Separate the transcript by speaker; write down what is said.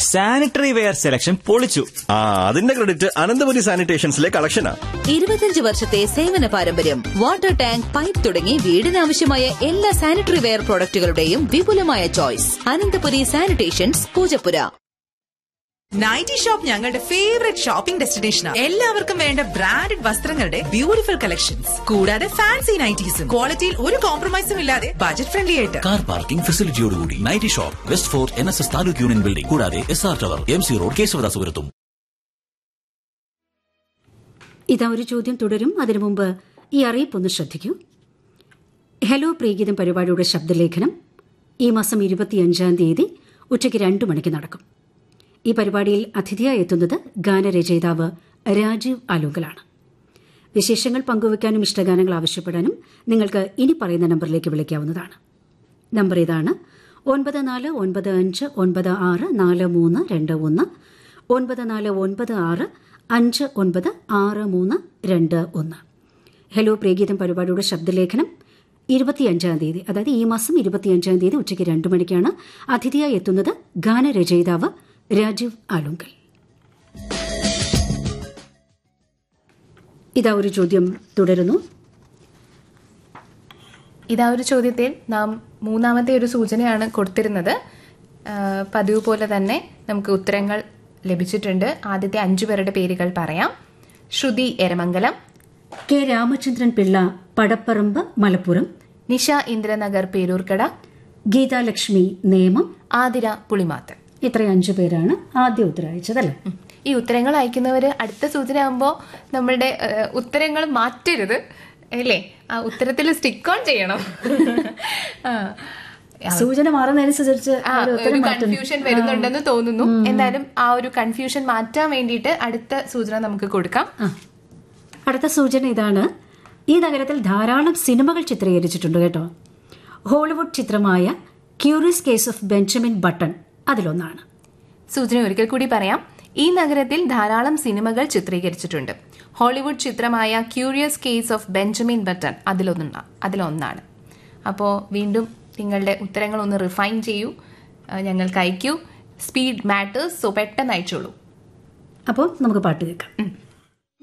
Speaker 1: Sanitary ware selection പൊളിച്ചു
Speaker 2: ആ അതിന്റെ ക്രെഡിറ്റ് അനന്തപുരി സാനിറ്റേഷൻസിലെ കളക്ഷനാ
Speaker 3: ഇരുപത്തിയഞ്ച് വർഷത്തെ സേവന പാരമ്പര്യം വാട്ടർ ടാങ്ക് പൈപ്പ് തുടങ്ങി വീടിനാവശ്യമായ എല്ലാ സാനിറ്ററി വെയർ പ്രോഡക്റ്റുകളുടെയും വിപുലമായ choice Ananthapuri sanitations Poojappura
Speaker 4: nighty shop ഞങ്ങളുടെ ഫേവറേറ്റ് ഷോപ്പിംഗ് ഡെസ്റ്റിനേഷനാണ് എല്ലാവർക്കും വേണ്ട ബ്രാൻഡഡ് വസ്ത്രങ്ങളുടെ ബ്യൂട്ടിഫുൾ കളക്ഷൻസ് കൂടാതെ ഫാൻസി നൈറ്റീസും ക്വാളിറ്റിയിൽ ഒരു കോംപ്രമൈസും ഇല്ലാതെ ബജറ്റ് ഫ്രണ്ട്ലി ആയിട്ട്
Speaker 5: കാർ പാർക്കിംഗ് ഫെസിലിറ്റിയോടുകൂടി nighty shop West Fort N S S taluk union building കൂടാതെ S R tower M C road കേശവദാസുപുരത്തും
Speaker 6: ഇതാ ഒരു ചോദ്യം തുടരും അതിനു മുമ്പ് ഈ അറിയിപ്പൊന്ന് ശ്രദ്ധിക്കൂ ഹലോ പ്രീഗീതം പരിപാടിയുടെ ശബ്ദലേഖനം ഈ മാസം ഇരുപത്തിയഞ്ചാം തീയതി ഉച്ചയ്ക്ക് രണ്ടു മണിക്ക് നടക്കും ഈ പരിപാടിയിൽ അതിഥിയായി എത്തുന്നത് ഗാനരചയിതാവ് രാജീവ് ആലുങ്കലാണ് വിശേഷങ്ങൾ പങ്കുവയ്ക്കാനും ഇഷ്ടഗാനങ്ങൾ ആവശ്യപ്പെടാനും നിങ്ങൾക്ക് ഇനി പറയുന്ന നമ്പറിലേക്ക് വിളിക്കാവുന്നതാണ് നമ്പർ ഇതാണ് ഒൻപത് നാല് ഒൻപത് അഞ്ച് ഒൻപത് ആറ് നാല് മൂന്ന് രണ്ട് ഒന്ന് ഒൻപത് നാല് ഒൻപത് ആറ് അഞ്ച് ഒൻപത് ആറ് മൂന്ന് രണ്ട് ഒന്ന് ഹലോ പ്രിയഗീതം പരിപാടിയുടെ ശബ്ദലേഖനം ഇരുപത്തിയഞ്ചാം തീയതി അതായത് ഈ മാസം ഇരുപത്തിയഞ്ചാം തീയതി ഉച്ചയ്ക്ക് രണ്ടു മണിക്കാണ് അതിഥിയായി എത്തുന്നത് ഗാനരചയിതാവ് രാജീവ് ആലുങ്കൽ ഇതാ ഒരു ചോദ്യം തുടരുന്നു
Speaker 7: ഇതാ ഒരു ചോദ്യത്തിൽ നാം മൂന്നാമത്തെ ഒരു സൂചനയാണ് കൊടുത്തിരുന്നത് ആ, പതിവ് പോലെ തന്നെ നമുക്ക് ഉത്തരങ്ങൾ ലഭിച്ചിട്ടുണ്ട് ആദ്യത്തെ അഞ്ചു പേരുടെ പേരുകൾ പറയാം ശ്രുതി എരമംഗലം
Speaker 6: കെ രാമചന്ദ്രൻ പിള്ള പടപ്പറമ്പ് മലപ്പുറം
Speaker 7: നിഷ ഇന്ദ്രനഗർ പേരൂർക്കട
Speaker 6: ഗീതാലക്ഷ്മി നേമം
Speaker 7: ആതിര പുളിമാത്ത്
Speaker 6: ഇത്രയും അഞ്ചു പേരാണ് ആദ്യ ഉത്തരം അയച്ചതല്ലേ
Speaker 7: ഈ ഉത്തരങ്ങൾ അയക്കുന്നവർ അടുത്ത സൂചന ആകുമ്പോൾ നമ്മളുടെ ആ, ഉത്തരങ്ങൾ മാറ്റരുത് അല്ലേ ആ ഉത്തരത്തിൽ സ്റ്റിക്ക് ഓൺ ചെയ്യണം ആ.
Speaker 6: സൂചന മാറുന്നതനുസരിച്ച്
Speaker 7: ആ,
Speaker 6: അവര്
Speaker 7: ഒരു
Speaker 6: ഉത്തരം മാറ്റുന്നു
Speaker 7: കൺഫ്യൂഷൻ വരുന്നുണ്ടെന്ന് തോന്നുന്നു എന്തായാലും ആ ഒരു കൺഫ്യൂഷൻ മാറ്റാൻ വേണ്ടിയിട്ട് അടുത്ത സൂചന നമുക്ക് കൊടുക്കാം
Speaker 6: അടുത്ത സൂചന ഇതാണ് ഈ നഗരത്തിൽ ധാരാളം സിനിമകൾ ചിത്രീകരിച്ചിട്ടുണ്ട് കേട്ടോ ഹോളിവുഡ് ചിത്രമായ curious case of Benjamin Button അതിലൊന്നാണ്
Speaker 7: സൂചന ഒരിക്കൽ കൂടി പറയാം ഈ നഗരത്തിൽ ധാരാളം സിനിമകൾ ചിത്രീകരിച്ചിട്ടുണ്ട് ഹോളിവുഡ് ചിത്രമായ curious case of Benjamin Button അതിലൊന്നാണ് അതിലൊന്നാണ് അപ്പോൾ വീണ്ടും നിങ്ങളുടെ ഉത്തരങ്ങൾ ഒന്ന് റിഫൈൻ ചെയ്യൂ ആ, ഞങ്ങൾക്ക് അയക്കൂ സ്പീഡ് മാറ്റേഴ്സ് സോ പെട്ടെന്ന് അയച്ചോളൂ
Speaker 6: അപ്പോൾ നമുക്ക് പാട്ട് കേൾക്കാം
Speaker 7: ഉം.